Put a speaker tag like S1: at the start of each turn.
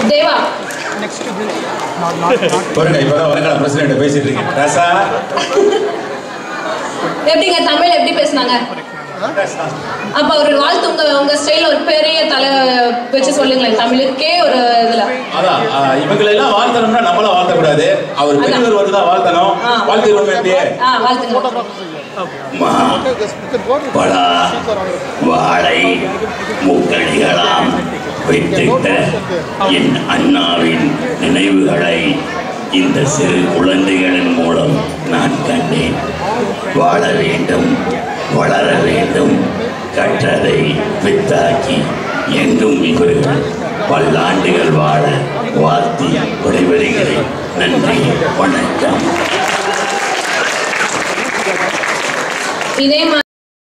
S1: தேவா
S2: பாருங்க இப்பதான் வருங்கால பிரசிடென்ட் பேசிட்டு இருக்கேன் ரசா
S1: எப்படிங்க தமிழ் எப்படி பேசுனாங்க அப்ப ஒரு வாழ்த்து உங்க உங்க ஸ்டைல ஒரு பெரிய தலை வச்சு சொல்லுங்களேன் தமிழுக்கே ஒரு இதுல
S2: அதான் ஆஹ், இவங்களை எல்லாம் வாழ்த்தணும்னா நம்மளும் வாழ்த்தக்கூடாது அவர் பெரியவர் வந்து தான் வாழ்த்தணும்
S1: ஆ.
S2: வாழ்த்துக்கிறோம் எப்படியே
S1: ஆ வாழ்த்துங்க
S2: மா பலா வாழை முக்கணிகளாம் வைத்திட்ட என் அண்ணாவின் நினைவுகளை இந்த சிறு குழந்தைகளின் மூலம் நான் கண்டேன் வாழ வேண்டும் வளர வேண்டும் கற்றதை வித்தாக்கி எங்கும் இவர்கள் பல்லாண்டுகள் வாழ வாழ்த்தி விடைபெறுகிறேன் நன்றி வணக்கம்
S1: இதே மாதிரி